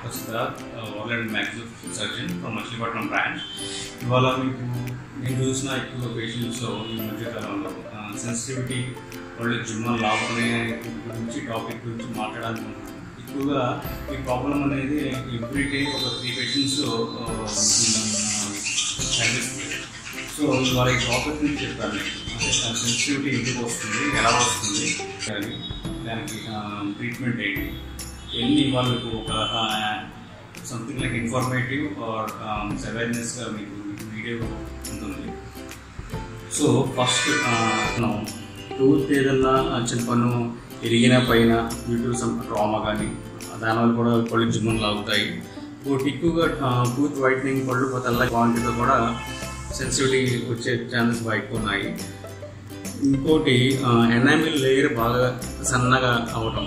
doctor Siddharth oral and maxillofacial surgeon from Machilipatnam branch ఇవాళ మీకు నేను చూసిన ఎక్కువ పేషెంట్స్లో ఈ మధ్యకాలంలో సెన్సిటివిటీ వాళ్ళు జిమ్మలు లాగునే గురించి టాపిక్ గురించి మాట్లాడాలనుకుంటున్నాను ఎక్కువగా ఈ ప్రాబ్లం అనేది ఎవ్రీడే ఒక త్రీ పేషెంట్స్ కనిపిస్తుంది సో వాళ్ళ ఈ టాపిక్ నుంచి చెప్పాను నేను అంటే సెన్సిటివిటీ ఎందుకు వస్తుంది ఎలా వస్తుంది కానీ దానికి ట్రీట్మెంట్ ఏంటి ఎన్ని వాళ్ళకు ఒక సంథింగ్ లైక్ ఇన్ఫర్మేటివ్ ఆర్ అవేర్నెస్గా మీకు వీడియో ఉంటుంది సో ఫస్ట్ మనం టూత్ ఏదన్నా చిన్న పన్ను ఎరిగిన పైన డ్యూ సమ్ ట్రామా కానీ దానివల్ల కూడా పళ్ళు జిమ్ములు లాగుతాయి ఇంకోటి ఎక్కువగా టూత్ వైట్నింగ్ పళ్ళు తెల్ల క్వాంటిటీతో కూడా సెన్సిటివిటీ వచ్చే ఛాన్సెస్ బాగా ఎక్కువ ఉన్నాయి ఇంకోటి ఎనామిల్ లేయర్ బాగా సన్నగా అవటం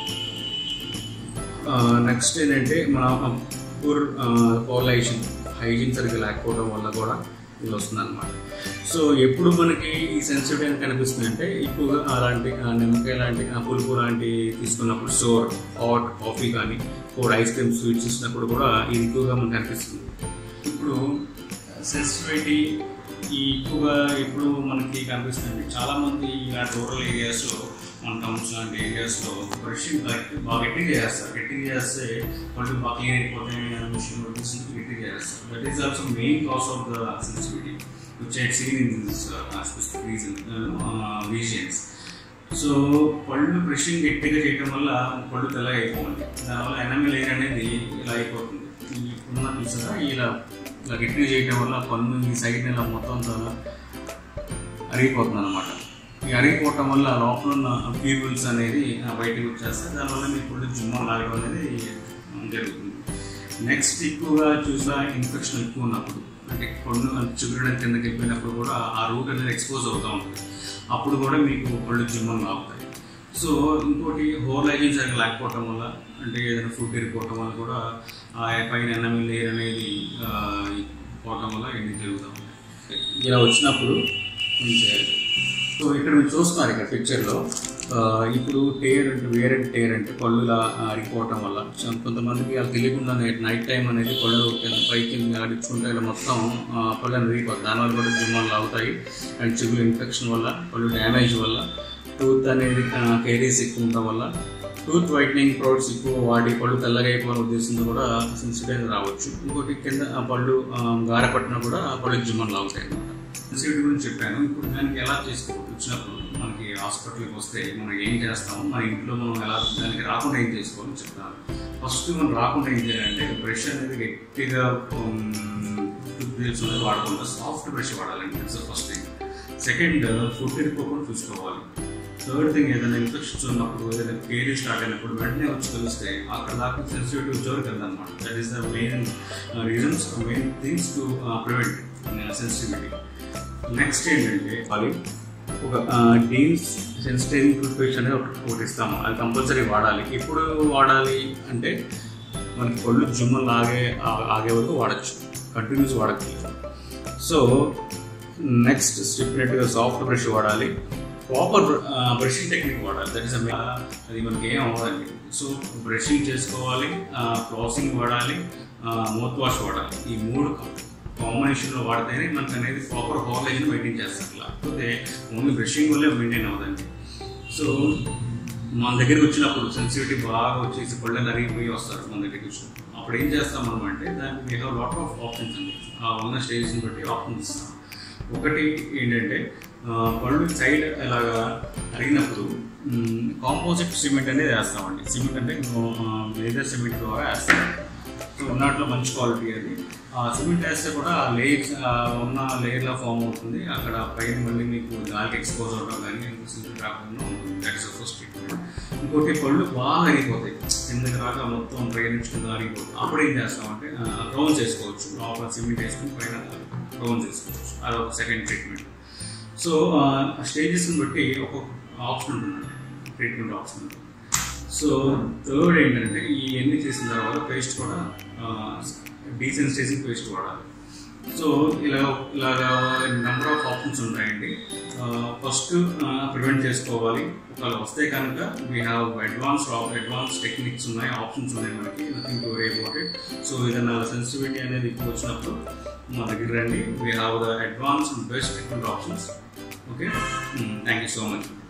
నెక్స్ట్ ఏంటంటే మన పూర్ పోలైజేషన్ హైజీన్ సరిగ్గా లేకపోవడం వల్ల కూడా ఇది వస్తుంది అనమాట సో ఎప్పుడు మనకి ఈ సెన్సిటివిటీ అని కనిపిస్తుంది అంటే ఎక్కువగా అలాంటి ఆ, నిమ్మకాయ లాంటి ఆ, పులుపు లాంటి తీసుకున్నప్పుడు సోర్ హాట్ కాఫీ కానీ కోడ్ ఐస్ క్రీమ్ స్వీట్స్ ఇచ్చినప్పుడు కూడా ఇది ఎక్కువగా మనకు కనిపిస్తుంది ఇప్పుడు సెన్సిటివిటీ ఈ ఎక్కువగా ఎప్పుడు మనకి కనిపిస్తుంది చాలా మంది ఇలాంటి రూరల్ ఏరియాస్లో మన టౌన్స్ లాంటి ఏరియాస్లో బ్రషింగ్ బాగా గట్టిగా చేస్తారు గట్టిగా చేస్తే వాళ్ళు బాగా క్లీన్ అయిపోతాయి అనే విషయం తెలిసింది గట్టిగా చేస్తారు that is also main cause of the sensitivity which I seen in this specific reason regions so పళ్ళు బ్రషింగ్ గట్టిగా చేయడం వల్ల పళ్ళు తెల్లగా అయిపోతుంది దానివల్ల ఎనమిల్ ఎయిర్ అనేది ఇలా అయిపోతుంది ఈ ఇప్పుడున్న చూసారా ఇలా ఇలా గట్టిగా చేయడం వల్ల పన్ను ఈ సైడ్ ఇలా మొత్తం అంతా అరిగిపోతుంది అనమాట ఈ అరిగిపోవటం వల్ల లోపల ఉన్న ప్యూబుల్స్ అనేది ఆ, బయటకు వచ్చేస్తే దానివల్ల మీ పళ్ళు జుమ్మం లాగడం అనేది జరుగుతుంది నెక్స్ట్ ఎక్కువగా చూసా ఇన్ఫెక్షన్ ఎక్కువ ఉన్నప్పుడు అంటే పళ్ళు చిగురడం కిందకి వెళ్ళిపోయినప్పుడు కూడా ఆ రూట్ అనేది ఎక్స్పోజ్ అవుతూ ఉంటుంది అప్పుడు కూడా మీకు పళ్ళు జిమ్మం లాగుతాయి సో ఇంకోటి హోల్ హైజీన్ సరిగ్గా లేకపోవటం వల్ల అంటే ఏదైనా ఫుడ్ ఇరిపోవటం వల్ల కూడా ఆ పైన ఎన్నమిల్ లేయర్ అనేది ఆ, పోవటం వల్ల ఇన్ని జరుగుతూ ఉంటాయి ఇలా వచ్చినప్పుడు ఏం చేయాలి సో ఇక్కడ మీరు చూస్తున్నారు ఇక్కడ పిక్చర్లో ఇప్పుడు టేర్ అంటే వేరే టేర్ అంటే పళ్ళు ఇలా అరిగిపోవటం వల్ల చ- కొంతమందికి అలా తెలియకుండా నైట్ టైం అనేది పళ్ళు కింద పైకి అడిచుకుంటే ఇలా మొత్తం ఆ, పళ్ళు అనేది విరిగిపోతుంది దానివల్ల కూడా జిమ్మాలు లాగుతాయి అండ్ చిగులు ఇన్ఫెక్షన్ వల్ల పళ్ళు డ్యామేజ్ వల్ల టూత్ అనేది కేరీస్ ఎక్కువ ఉండడం వల్ల టూత్ వైట్నింగ్ ప్రొడక్ట్స్ ఎక్కువ వాడి పళ్ళు తెల్లగా అయిపోయిన ఉద్దేశంతో కూడా సెన్సిటివ్ రావచ్చు ఇంకోటి కింద ఆ పళ్ళు ఆ, గార పట్టినా కూడా ఆ పళ్ళు జిమ్మలు లాగుతాయి అన్నమాట సెన్సిటివిటీ గురించి చెప్పాను ఇప్పుడు దానికి ఎలా చేసుకోవచ్చు వచ్చినప్పుడు మనకి హాస్పిటల్కి వస్తే మనం ఏం చేస్తాము మన ఇంట్లో మనం ఎలా దానికి రాకుండా ఏం చేసుకోవాలని చెప్తాను ఫస్ట్ మనం రాకుండా ఏం చేయాలంటే బ్రష్ అనేది గట్టిగా టూత్ బ్రష్ అనేది వాడకుండా సాఫ్ట్ బ్రష్ వాడాలండి it's first thing second food ఇరుక్కోకుండా చూసుకోవాలి థర్డ్ థింగ్ ఏదైనా ఇన్ఫెక్షన్స్ ఉన్నప్పుడు ఏదైనా కేరీ స్టార్ట్ అయినప్పుడు వెంటనే వచ్చి తెలిస్తే అక్కడ దాకా సెన్సిటివిటీ వచ్చేవరకు వెళ్దన్నమాట that is the main reasons main things to prevent sensitivity next ఏంటంటే అది ఒక డీన్స్ సెన్సిటివ్ టూత్పేస్ట్ అనేది ఒకటి ఒకటి ఇస్తాము అది కంపల్సరీ వాడాలి ఎప్పుడు వాడాలి అంటే మనకి పళ్ళు జుమ్మలు ఆగే ఆ- ఆగే వరకు వాడచ్చు కంటిన్యూస్ వాడచ్చు సో నెక్స్ట్ చెప్పినట్టుగా సాఫ్ట్ బ్రష్ వాడాలి ప్రాపర్ బ్రషింగ్ టెక్నిక్ వాడాలి దట్ ఇస్ అది మనకి ఏం అవ్వదండి సో బ్రషింగ్ చేసుకోవాలి ఫ్లాసింగ్ వాడాలి మౌత్ వాష్ వాడాలి ఈ మూడు కాంబినేషన్లో వాడితేనే మనకు అనేది ప్రాపర్ హాలైజన్ మెయింటైన్ చేస్తారు లేకపోతే ఓన్లీ బ్రషింగ్ వల్లే మెయింటైన్ అవ్వదండి సో మన దగ్గరికి వచ్చినప్పుడు సెన్సిటివిటీ బాగా వచ్చేసి పళ్ళని అరిగిపోయి వస్తారు మన దగ్గరికి వచ్చినప్పుడు అప్పుడు ఏం చేస్తాం మనం అంటే దానికి we have lot of options అండి ఆ ఉన్న స్టేజ్ని బట్టి ఆప్షన్స్ ఇస్తాం ఒకటి ఏంటంటే ఆ, పళ్ళు సైడ్ ఇలాగా అరిగినప్పుడు కాంపోజిట్ సిమెంట్ అనేది వేస్తామండి సిమెంట్ అంటే లేదర్ సిమెంట్ ద్వారా వేస్తాం సో ఉన్నట్లో మంచి క్వాలిటీ అది ఆ సిమెంట్ వేస్తే కూడా ఆ లేయర్స్ ఉన్న లేయర్లో ఫామ్ అవుతుంది అక్కడ పైన మళ్ళీ మీకు గాలికి ఎక్స్పోజ్ అవడం కానీ సిమెంట్ రాకుండా ఉంటుంది దట్ ఇస్ ఫస్ట్ ట్రీట్మెంట్ ఇంకోటి పళ్ళు బాగా అరిగిపోతాయి కిందకి రాక మొత్తం ప్రయాణించుకుంటూ అరిగిపోతుంది అప్పుడు ఏం చేస్తామంటే క్రౌన్ చేసుకోవచ్చు లోపల సిమెంట్ వేసుకుని పైన క్రౌన్ చేసుకోవచ్చు అది ఒక సెకండ్ ట్రీట్మెంట్ సో స్టేజెస్ని బట్టి ఒక్కొక్క ఆప్షన్ ఉంటుంది ట్రీట్మెంట్ ఆప్షన్ ఉంటుంది సో థర్డ్ ఏంటంటే ఈ ఎన్ని చేసిన తర్వాత పేస్ట్ కూడా డీసెన్సిటైజింగ్ పేస్ట్ వాడాలి సో ఇలా ఇలాగా నెంబర్ ఆఫ్ ఆప్షన్స్ ఉన్నాయండి ఫస్ట్ ప్రివెంట్ చేసుకోవాలి ఒకవేళ వస్తే కనుక we have advance advance techniques ఉన్నాయి ఆప్షన్స్ ఉన్నాయి మనకి nothing to worry about so ఏదైనా సెన్సిటివిటీ అనేది ఎక్కువ వచ్చినప్పుడు మా దగ్గర రండి we have the advance best treatment options okay thank you so much